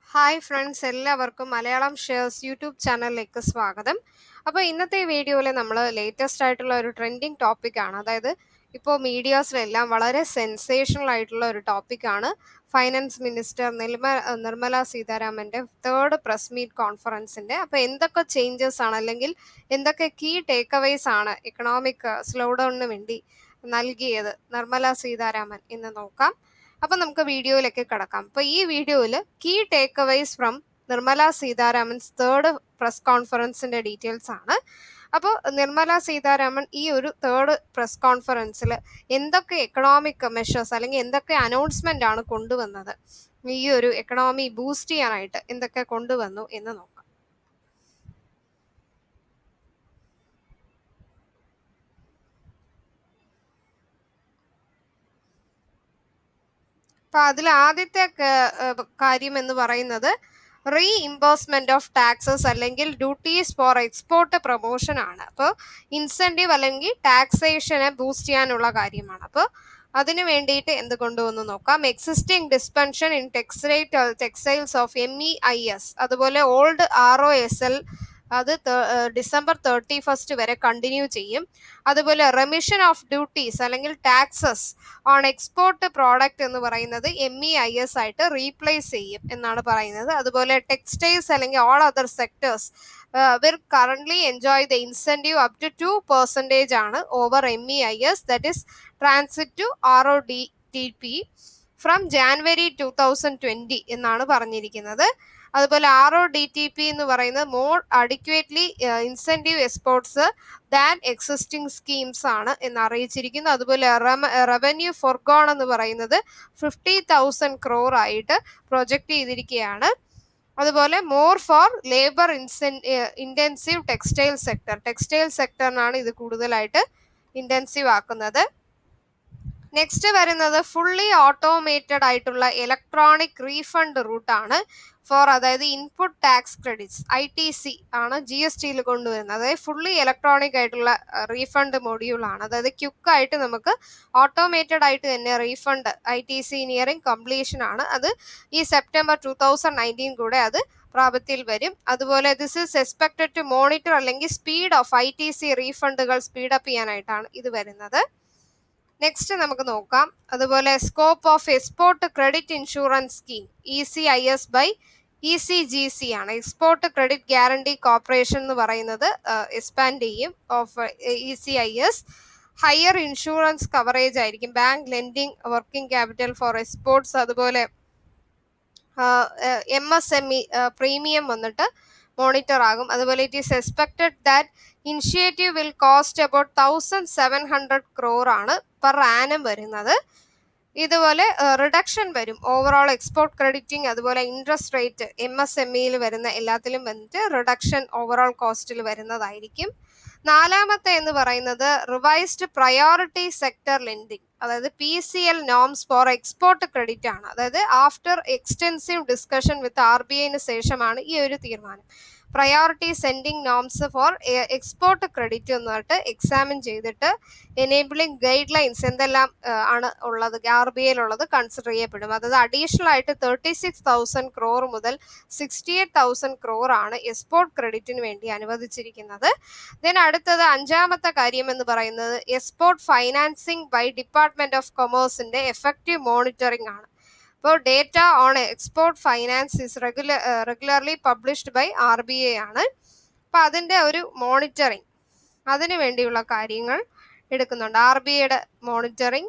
hi friends എല്ലാവർക്കും Malayalam shares YouTube ചാനലിലേക്ക് സ്വാഗതം അപ്പോൾ ഇന്നത്തെ വീഡിയോയിൽ നമ്മൾ ലേറ്റസ്റ്റ് ആയിട്ടുള്ള ഒരു ട്രെൻഡിങ് ടോപ്പിക്കാണ് അതായത് ഇപ്പോൾ മീഡിയാസിലെല്ലാം വളരെ സെൻസേഷണൽ ആയിട്ടുള്ള ഒരു ടോപ്പിക്കാണ് ഫൈനാൻസ് മിനിസ്റ്റർ നിർമ്മ നിർമ്മല സീതാരാമൻ്റെ തേർഡ് പ്രസ് മീറ്റ് കോൺഫറൻസിൻ്റെ അപ്പോൾ എന്തൊക്കെ ചേഞ്ചസ് ആണ് അല്ലെങ്കിൽ എന്തൊക്കെ കീ ടേക്ക് അവേസ് ആണ് എക്കണോമിക് സ്ലോ ഡൗണിന് വേണ്ടി നൽകിയത് നിർമ്മല സീതാരാമൻ എന്ന് നോക്കാം അപ്പൊ നമുക്ക് വീഡിയോയിലേക്ക് കിടക്കാം അപ്പൊ ഈ വീഡിയോയിൽ key takeaways from Nirmala Sitharaman's third press കോൺഫറൻസിന്റെ ഡീറ്റെയിൽസ് ആണ് അപ്പോൾ നിർമ്മല സീതാരാമൻ ഈ ഒരു തേർഡ് പ്രസ് കോൺഫറൻസിൽ എന്തൊക്കെ എക്കണോമിക് മെഷേഴ്സ് അല്ലെങ്കിൽ എന്തൊക്കെ അനൗൺസ്മെന്റ് ആണ് കൊണ്ടുവന്നത് ഈ ഒരു എക്കണോമി ബൂസ്റ്റ് ചെയ്യാനായിട്ട് എന്തൊക്കെ കൊണ്ടുവന്നു എന്ന് നോക്കാം അപ്പൊ അതിൽ ആദ്യത്തെ ക- ഏഹ് കാര്യം എന്ന് പറയുന്നത് റീ ഇമ്പോസ്മെന്റ് ഓഫ് ടാക്സസ് അല്ലെങ്കിൽ ഡ്യൂട്ടീസ് ഫോർ എക്സ്പോർട്ട് പ്രൊമോഷൻ ആണ് അപ്പോൾ ഇൻസെന്റീവ് അല്ലെങ്കിൽ ടാക്സേഷനെ ബൂസ്റ്റ് ചെയ്യാനുള്ള കാര്യമാണ് അപ്പോൾ അതിന് വേണ്ടിയിട്ട് എന്ത് കൊണ്ടുവന്ന് നോക്കാം existing dispensation in textile textiles of M E I S അതുപോലെ old R O S L അത് ത- ഏഹ് ഡിസംബർ തേർട്ടി ഫസ്റ്റ് വരെ കണ്ടിന്യൂ ചെയ്യും അതുപോലെ റെമിഷൻ ഓഫ് ഡ്യൂട്ടീസ് അല്ലെങ്കിൽ ടാക്സസ് ഓൺ എക്സ്പോർട്ട് പ്രോഡക്റ്റ് എന്ന് പറയുന്നത് എം ഇ ഐ എസ് ആയിട്ട് റീപ്ലേസ് ചെയ്യും എന്നാണ് പറയുന്നത് അതുപോലെ ടെക്സ്റ്റൈൽസ് അല്ലെങ്കിൽ all other sectors will current enjoy the incentive up to two percentage ആണ് over M E I S that is transit to R O D T P from January two thousand twenty എന്നാണ് പറഞ്ഞിരിക്കുന്നത് അതുപോലെ R O D T P എന്ന് പറയുന്നത് more adequately incentive exports than existing schemes ആണ് എന്ന് അറിയിച്ചിരിക്കുന്നു അതുപോലെ revenue forgone എന്ന് പറയുന്നത് ഫിഫ്റ്റി തൗസൻഡ് ക്രോർ ആയിട്ട് പ്രൊജക്ട് ചെയ്തിരിക്കുകയാണ് അതുപോലെ മോർ ഫോർ ലേബർ ഇൻസെൻ ഇൻറ്റൻസീവ് ടെക്സ്റ്റൈൽ സെക്ടർ ടെക്സ്റ്റൈൽ സെക്ടറിനാണ് ഇത് കൂടുതലായിട്ട് ഇൻറ്റൻസീവ് ആക്കുന്നത് നെക്സ്റ്റ് വരുന്നത് ഫുള്ളി ഓട്ടോമേറ്റഡ് ആയിട്ടുള്ള ഇലക്ട്രോണിക് റീഫണ്ട് റൂട്ടാണ് ഫോർ അതായത് input tax credits I T C ആണ് ജി എസ് ടിയിൽ കൊണ്ടുവരുന്നത് അതായത് ഫുള്ളി ഇലക്ട്രോണിക് ആയിട്ടുള്ള റീഫണ്ട് മൊഡ്യൂൾ ആണ് അതായത് ക്യുക്ക് ആയിട്ട് നമുക്ക് ഓട്ടോമേറ്റഡ് ആയിട്ട് തന്നെ refund I T C nearing completion ആണ് അത് ഈ സെപ്റ്റംബർ ടൂ തൗസൻഡ് നയൻറ്റീൻ കൂടെ അത് പ്രാബല്യത്തിൽ വരും അതുപോലെ this is expected to monitor അല്ലെങ്കിൽ speed of I T C റീഫണ്ടുകൾ സ്പീഡപ്പ് ചെയ്യാനായിട്ടാണ് ഇത് വരുന്നത് നെക്സ്റ്റ് നമുക്ക് നോക്കാം അതുപോലെ scope of export credit insurance scheme E C I S by E C G C ആണ് എക്സ്പോർട്ട് ക്രെഡിറ്റ് ഗ്യാരണ്ടി കോർപ്പറേഷൻ എന്ന് പറയുന്നത് എക്സ്പാൻഡ് ചെയ്യും of E C I S higher insurance coverage ആയിരിക്കും bank lending working capital for exports അതുപോലെ M S M E premium വന്നിട്ട് monitor ആകും അതുപോലെ it is expected that initiative will cost about thousand seven hundred crore ആണ് per annum വരുന്നത് ഇതുപോലെ reduction വരും overall export crediting അതുപോലെ interest rate M S M ഇയിൽ വരുന്ന എല്ലാത്തിലും വന്നിട്ട് റിഡക്ഷൻ ഓവറോൾ കോസ്റ്റിൽ വരുന്നതായിരിക്കും നാലാമത്തെ എന്ന് പറയുന്നത് റിവൈസ്ഡ് പ്രയോറിറ്റി സെക്ടർ ലെൻഡിങ് അതായത് P S L norms for export credit ആണ് അതായത് after extensive discussion with R B ഐന് ശേഷമാണ് ഈ ഒരു തീരുമാനം priority sending norms for export credit എന്നിട്ട് എക്സാമിൻ ചെയ്തിട്ട് എനേബിളിംഗ് ഗൈഡ് ലൈൻസ് എന്തെല്ലാം ആണ് ഉള്ളത് ആർ ബി ഐയിലുള്ളത് കൺസിഡർ ചെയ്യപ്പെടും അതായത് അഡീഷണൽ ആയിട്ട് തേർട്ടി സിക്സ് തൗസൻഡ് ക്രോർ മുതൽ സിക്സ്റ്റി എയ്റ്റ് തൗസൻഡ് ക്രോർ ആണ് എക്സ്പോർട്ട് ക്രെഡിറ്റിന് വേണ്ടി അനുവദിച്ചിരിക്കുന്നത് ദെൻ അടുത്തത് അഞ്ചാമത്തെ കാര്യം എന്ന് പറയുന്നത് export financing by department of കൊമേഴ്സിന്റെ എഫക്റ്റീവ് മോണിറ്ററിംഗ് ആണ് അപ്പോൾ data on export finance is regular regularly published by R B I ആണ് അപ്പോൾ അതിൻ്റെ ഒരു മോണിറ്ററിംഗ് അതിന് വേണ്ടിയുള്ള കാര്യങ്ങൾ എടുക്കുന്നുണ്ട് ആർ ബി ഐയുടെ മോണിറ്ററിംഗ്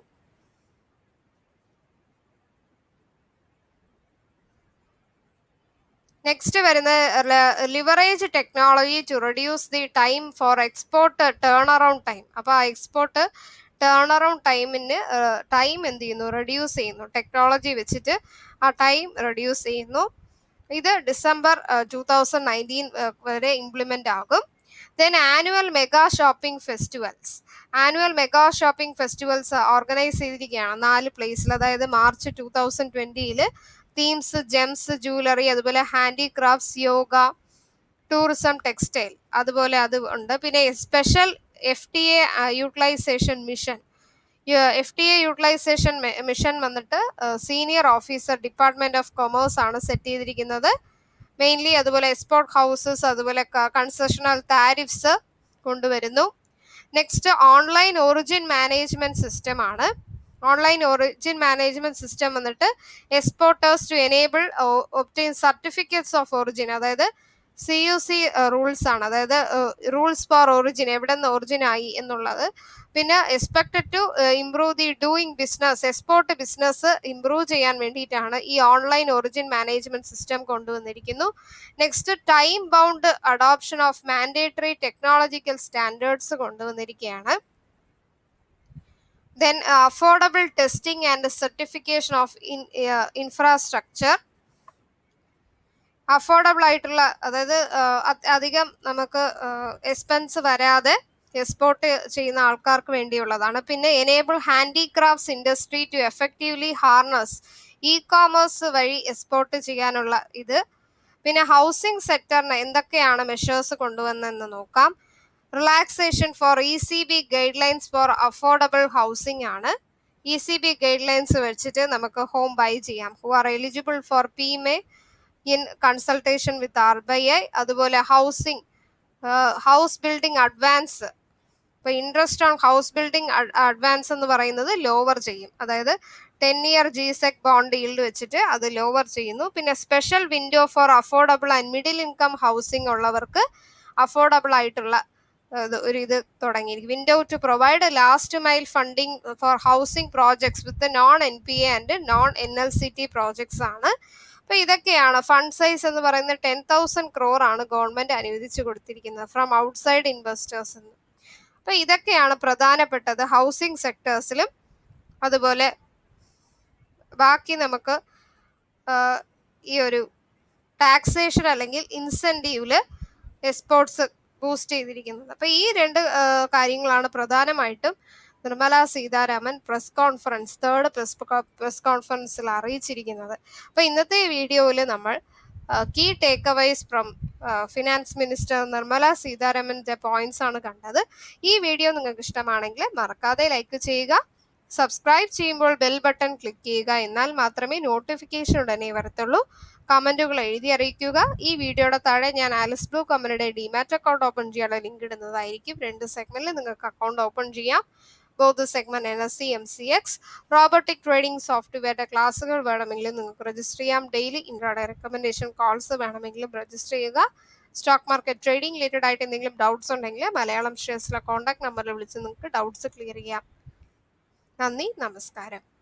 നെക്സ്റ്റ് വരുന്നത് leverage technology to reduce the time for export turnaround time അപ്പോൾ ആ എക്സ്പോർട്ട് ടേൺ അറൗണ്ട് ടൈമിന് ടൈം എന്ത് ചെയ്യുന്നു റെഡ്യൂസ് ചെയ്യുന്നു ടെക്നോളജി വെച്ചിട്ട് ആ ടൈം റെഡ്യൂസ് ചെയ്യുന്നു ഇത് ഡിസംബർ ടൂ തൗസൻഡ് നയൻറ്റീൻ വരെ ഇംപ്ലിമെൻ്റ് ആകും then annual mega shopping festivals annual mega shopping festivals organise ചെയ്തിരിക്കുകയാണ് നാല് പ്ലേസിൽ അതായത് മാർച്ച് ടൂ തൗസൻഡ് ട്വൻറ്റിയിൽ തീംസ് ജെംസ് ജൂവലറി അതുപോലെ ഹാൻഡിക്രാഫ്റ്റ്സ് യോഗ ടൂറിസം ടെക്സ്റ്റൈൽ അതുപോലെ അത് ഉണ്ട് പിന്നെ special F T A utilisation mission F T A utilisation mission വന്നിട്ട് senior officer department of commerce ആണ് സെറ്റ് ചെയ്തിരിക്കുന്നത് മെയിൻലി അതുപോലെ എക്സ്പോർട്ട് ഹൗസസ് അതുപോലെ കൺസെഷണൽ താരിഫ്സ് കൊണ്ടുവരുന്നു next online origin management system ആണ് ഓൺലൈൻ ഒറിജിൻ മാനേജ്മെന്റ് സിസ്റ്റം വന്നിട്ട് exporters to enable obtain certificates of origin അതായത് C U C rules ആണ് അതായത് റൂൾസ് ഫോർ ഒറിജിൻ എവിടെ നിന്ന് ഒറിജിൻ ആയി എന്നുള്ളത് പിന്നെ expected to improve the doing business export business improve ചെയ്യാൻ വേണ്ടിയിട്ടാണ് ഈ ഓൺലൈൻ ഒറിജിൻ മാനേജ്മെന്റ് സിസ്റ്റം കൊണ്ടുവന്നിരിക്കുന്നു next time bound adoption of mandatory technological standards കൊണ്ടുവന്നിരിക്കുകയാണ് then affordable testing and certification of infrastructure affordable ആയിട്ടുള്ള അതായത് അധികം നമുക്ക് എക്സ്പെൻസ് വരാതെ എക്സ്പോർട്ട് ചെയ്യുന്ന ആൾക്കാർക്ക് വേണ്ടിയുള്ളതാണ് പിന്നെ enable handicrafts industry to effectively harness E commerce വഴി എക്സ്പോർട്ട് ചെയ്യാനുള്ള ഇത് പിന്നെ ഹൗസിംഗ് സെക്ടറിന് എന്തൊക്കെയാണ് മെഷേഴ്സ് കൊണ്ടുവന്നെന്ന് നോക്കാം relaxation for E C B guidelines for affordable housing ആണ് E C B guidelines വെച്ചിട്ട് നമുക്ക് ഹോം ബൈ ചെയ്യാം who are eligible for P may in consultation with R B I അതുപോലെ housing house building advance ഇപ്പൊ interest on house building advance എന്ന് പറയുന്നത് lower ചെയ്യും അതായത് ten year G sec bond yield വെച്ചിട്ട് അത് ലോവർ ചെയ്യുന്നു പിന്നെ special window for affordable and middle income housing ഉള്ളവർക്ക് അഫോർഡബിൾ ആയിട്ടുള്ള ഒരു ഇത് തുടങ്ങിയിരിക്കും window to provide last mile funding for housing projects with non N P A and non N L C T projects ആണ് അപ്പൊ ഇതൊക്കെയാണ് ഫണ്ട് സൈസ് എന്ന് പറയുന്നത് ടെൻ തൗസൻഡ് ക്രോർ ആണ് ഗവൺമെന്റ് അനുവദിച്ചു കൊടുത്തിരിക്കുന്നത് ഫ്രം ഔട്ട്സൈഡ് ഇൻവെസ്റ്റേഴ്സ് എന്ന് അപ്പൊ ഇതൊക്കെയാണ് പ്രധാനപ്പെട്ടത് ഹൗസിംഗ് സെക്ടേഴ്സിലും അതുപോലെ ബാക്കി നമുക്ക് ഈ ഒരു ടാക്സേഷൻ അല്ലെങ്കിൽ ഇൻസെൻറ്റീവില് എക്സ്പോർട്സ് ബൂസ്റ്റ് ചെയ്തിരിക്കുന്നത് അപ്പൊ ഈ രണ്ട് കാര്യങ്ങളാണ് പ്രധാനമായിട്ടും Nirmala Sitharaman press conference third press press കോൺഫറൻസിൽ അറിയിച്ചിരിക്കുന്നത് അപ്പൊ ഇന്നത്തെ വീഡിയോയിൽ നമ്മൾ key takeaways from finance minister Nirmala സീതാരാമന്റെ പോയിന്റ്സ് ആണ് കണ്ടത് ഈ വീഡിയോ നിങ്ങൾക്ക് ഇഷ്ടമാണെങ്കിൽ മറക്കാതെ ലൈക്ക് ചെയ്യുക സബ്സ്ക്രൈബ് ചെയ്യുമ്പോൾ ബെൽ ബട്ടൺ ക്ലിക്ക് ചെയ്യുക എന്നാൽ മാത്രമേ നോട്ടിഫിക്കേഷൻ ഉടനെ വരത്തുള്ളൂ കമന്റുകൾ എഴുതി അറിയിക്കുക ഈ വീഡിയോയുടെ താഴെ ഞാൻ ആലിസ് ബ്ലൂ കമ്പനിയുടെ ഡിമാറ്റ് അക്കൗണ്ട് ഓപ്പൺ ചെയ്യാനുള്ള ലിങ്ക് ഇടുന്നതായിരിക്കും രണ്ട് സെഗ്മെന്റിൽ നിങ്ങൾക്ക് അക്കൗണ്ട് ഓപ്പൺ ചെയ്യാം both segment N S C M C X robotic trading സോഫ്റ്റ്വെയറുടെ ക്ലാസ്സുകൾ വേണമെങ്കിലും നിങ്ങൾക്ക് രജിസ്റ്റർ ചെയ്യാം ഡെയിലി ഇൻട്രാഡേ റെക്കമെൻഡേഷൻ കോൾസ് വേണമെങ്കിലും രജിസ്റ്റർ ചെയ്യുക സ്റ്റോക്ക് മാർക്കറ്റ് ട്രേഡിംഗ് റിലേറ്റഡ് ആയിട്ട് എന്തെങ്കിലും ഡൗട്ട്സ് ഉണ്ടെങ്കിൽ മലയാളം ഷെയർസിലെ കോൺടാക്ട് നമ്പറിൽ വിളിച്ച് നിങ്ങൾക്ക് ഡൗട്ട്സ് ക്ലിയർ ചെയ്യാം നന്ദി നമസ്കാരം